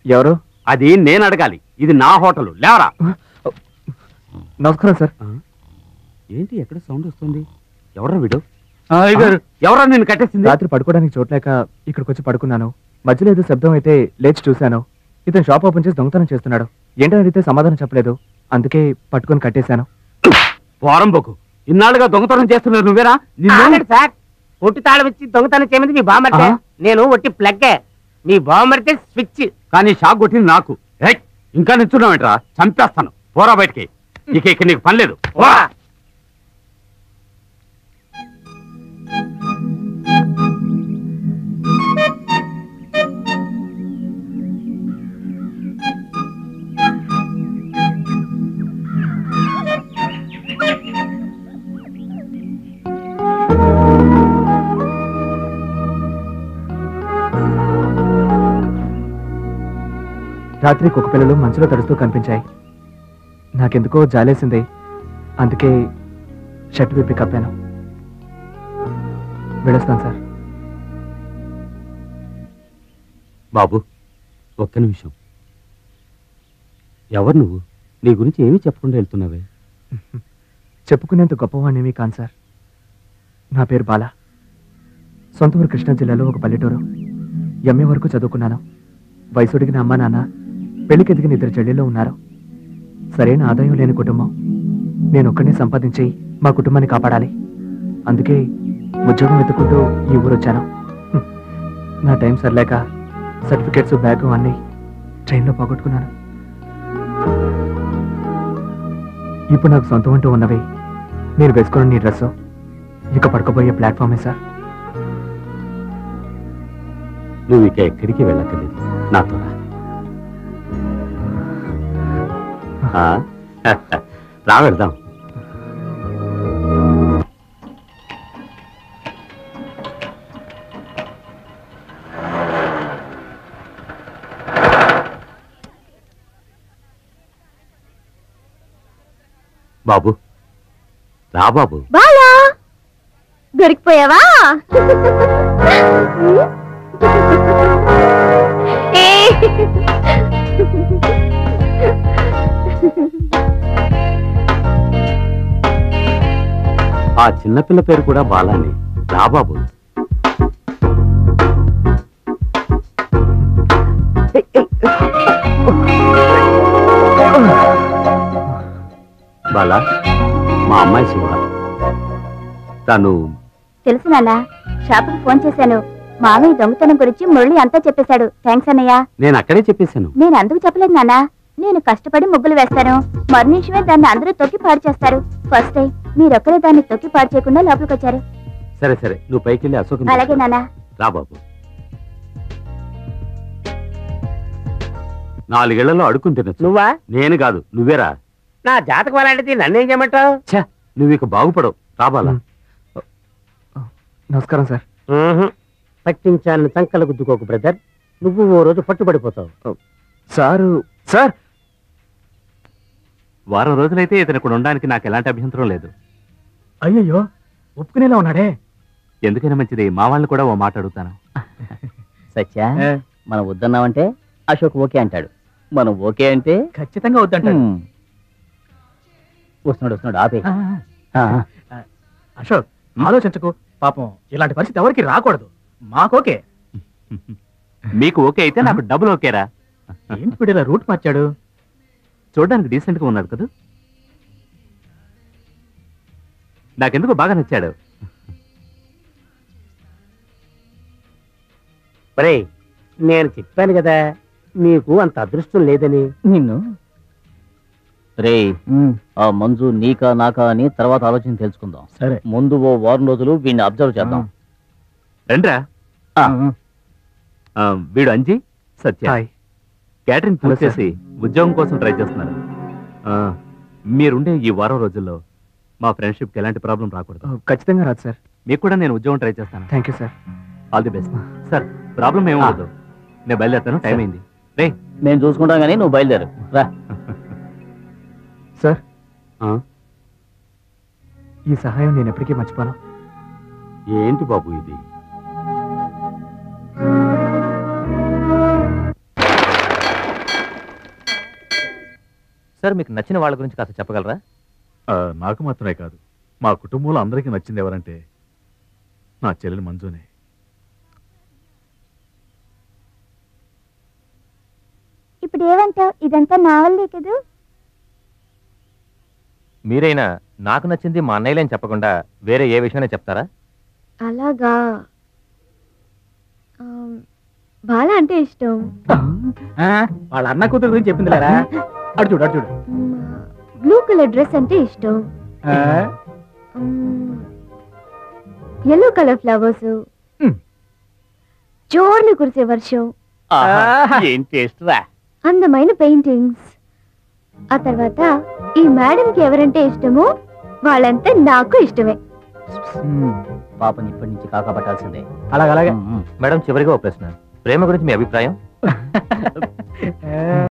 ఎవరు అది నేను అడగాలి ఇది నా హోటల్ లేవరా నమస్కారం సార్ ఏంటి ఎక్కడ సౌండ్ వస్తుంది ఎవరా వీడు ఎవరా నేను కట్టేసింది రాత్రి పడుకోవడానికి చోట్లేక ఇక్కడికి వచ్చి పడుకున్నాను మధ్యలో ఏదో శబ్దం అయితే లేచి చూశాను ఇతను షాప్ ఓపెన్ చేసి దొంగతనం చేస్తున్నాడు ఏంటో అడిగితే సమాధానం చెప్పలేదు అందుకే పట్టుకొని కట్టేశాను పోరం బొక్కు ఇన్నాళ్ళుగా దొంగతనం చేస్తున్నారు నువ్వేనా నిన్ను ఆగండి సార్ ఒట్టి తాళం ఇచ్చి దొంగతనం చేయమంది మీ బామ్మర్తే ఆ? నేను ఒట్టి ప్లగ్గే మీ బామ్మర్తే స్విచ్ కానీ షాక్ కొట్టింది నాకు ఏయ్, ఇంకా నిల్చున్నావేంట్రా చంపేస్తాను పోరా బయటికి ఇక ఇక నీకు పని లేదు పోరా. రాత్రి కుక్క పిల్లలు మంచులో తడుస్తూ కనిపించాయి నాకెందుకో జాలేసింది అందుకే షర్ట్ విప్పి కప్పాను వెళ్ళొస్తాను సార్ బాబు ఒక్క నిమిషం ఎవరు నువ్వు నీ గురించి ఏమీ చెప్పకుండా వెళ్తున్నావే చెప్పుకునేంత గొప్పవాణ్ణేమీ కాను సార్ నా పేరు బాల సొంత ఊరు కృష్ణా జిల్లాలో ఒక పల్లెటూరు ఎంఏ వరకు చదువుకున్నాను వయసుడిగిన అమ్మా నాన్న పెళ్లికి ఎదిగిన ఇద్దరు చెల్లెళ్ళు ఉన్నారు సరైన ఆదాయం లేని కుటుంబం నేను ఒక్కడినే సంపాదించి మా కుటుంబాన్ని కాపాడాలి అందుకే ఉద్యోగం వెతుక్కుంటూ ఈ ఊరు వచ్చాను హ్మ్. నా టైం సరిలేక సర్టిఫికెట్స్ బ్యాగు అన్నీ ట్రైన్లో పోగొట్టుకున్నాను ఇప్పుడు నాకు సొంతం అంటూ ఉన్నవి మీరు వేసుకున్న నీ డ్రెస్ ఇక పడుకోబోయే ప్లాట్ఫామే సార్ నువ్వు ఇక ఎక్కడికి వెళ్ళక్కర్లేదు నాతో రా. ఆ? రా వెళ్దాం బాబు రా బాబు బాలా దొరికిపోయావా ఏ. ఆ చిన్నపిల్ల పేరు కూడా బాలానే రా బాబు బాలా మా అమ్మాయి శివ తను తెలుసు నాన్న షాపుకి ఫోన్ చేశాను మామయ్య దొంగతనం గురించి మురళి అంతా చెప్పేశాడు థ్యాంక్స్ అన్నయ్య నేను అక్కడే చెప్పేశాను నేను అందుకు చెప్పలేదు నాన్న నేను కష్టపడి ముగ్గులు వేస్తాను మరునిషమే దాన్ని అందరూ తొక్కి పాడు చేస్తారు ఫస్ట్ టైం మీరొక్కరే దాన్ని తొక్కి పాడు చేయకుండా లోపలికి వచ్చారు సరే సరే నువ్వు పైకి వెళ్ళి అశోక్ అలాగే నాన్న రా బాబు నాలుగేళ్లలో అడుక్కుని తినచ్చు నువ్వా నేను కాదు నువ్వేరా నా జాతకం అలాంటిది నన్నేం చేయమంటావు ఛ నువ్వు ఇక బాగుపడవు రాబాలా నమస్కారం సార్ పట్టించాలని సంకల గుద్దుకోకు బ్రదర్ నువ్వు ఓ రోజు పట్టుబడిపోతావు సారు సార్ వారం రోజులైతే ఇతను ఇక్కడ ఉండడానికి నాకు ఎలాంటి అభ్యంతరం లేదు అయ్యయ్యో ఒప్పుకునేలా ఉన్నాడే ఎందుకైనా మంచిది మా వాళ్ళని కూడా ఓ మాట అడుగుతాను సత్య మనం వద్దన్నామంటే అశోక్ ఓకే అంటాడు మనం ఓకే అంటే ఖచ్చితంగా వద్దంటాడు హ్మ్. వస్తున్నాడు వస్తున్నాడు ఆపే ఆ, అశోక్ ఆలోచించకు పాపం ఇలాంటి పరిస్థితి ఎవరికి రాకూడదు మాకోకే మీకు ఓకే అయితే నాకు డబుల్ ఓకేరా ఏంటి వీడు ఇలా రూట్ మార్చాడు చూడడానికి డీసెంట్ గా ఉన్నాడు కదా నాకెందుకు బాగా నచ్చాడు ఒరేయ్ నేను చెప్పాను కదా నీకు అంత అదృష్టం లేదని నిన్ను రే ఆ మంజు నీకా నాకా అని తర్వాత ఆలోచన తెలుసుకుందాం సరే ముందు ఓ వారం రోజులు వీడిని అబ్జర్వ్ చేద్దాం రండ్రా ఆ, వీడు Anji Satya hi catering Hello, పూర్తి చేసి ఉద్యోగం కోసం ట్రై చేస్తున్నారు ఆ, మీరుండే ఈ వారం రోజుల్లో మా ఫ్రెండ్షిప్కి ఎలాంటి ప్రాబ్లం రాకూడదు ఖచ్చితంగా రాదు సార్ మీకు కూడా నేను ఉద్యోగం ట్రై చేస్తాను thank you sir all the best sir problem ఏమవుతుంది నేను బయలుదేరుతాను టైం అయింది రే మేము చూసుకుంటాం కానీ నువ్వు బయలుదేరు రా సార్ ఆ, ఈ సహాయం నేను ఎప్పటికీ మర్చిపోను ఏంటి బాబు ఇది సార్ మీకు నచ్చిన వాళ్ళ గురించి కాస్త చెప్పగలరా ఆ, నాకు మాత్రమే కాదు మా కుటుంబంలో అందరికీ నచ్చింది ఎవరంటే నా చెల్లెలు మంజునే ఇప్పుడు ఏమంటావు ఇదంతా నా వల్లే కదూ మీరైనా నాకు నచ్చింది మా అన్నయ్యలేని చెప్పకుండా వేరే ఏ విషయమైనా చెప్తారా అలాగా బాల అంటే ఇష్టం వాళ్ళ అన్న కూతురు గురించి చెప్పింది లేరా అడు చూడు అడు చూడు బ్లూ కలర్ డ్రెస్ అంటే ఇష్టం ఎల్లో కలర్ ఫ్లవర్స్ మ్. జోర్లు కురిసే వర్షం ఏం టేస్ట్ రా అందమైన పెయింటింగ్స్ ఆ తర్వాత ఈ మేడం కి ఎవరంటే ఇష్టమో వాళ్ళంతా నాకు ఇష్టమే పాపని ఇప్పటి నుంచి కాకపట్టాల్సిందే అలాగే అలాగే ఉమ్, ఉమ్. మేడం చివరిగా ఒక ప్రశ్న ప్రేమ గురించి మీ అభిప్రాయం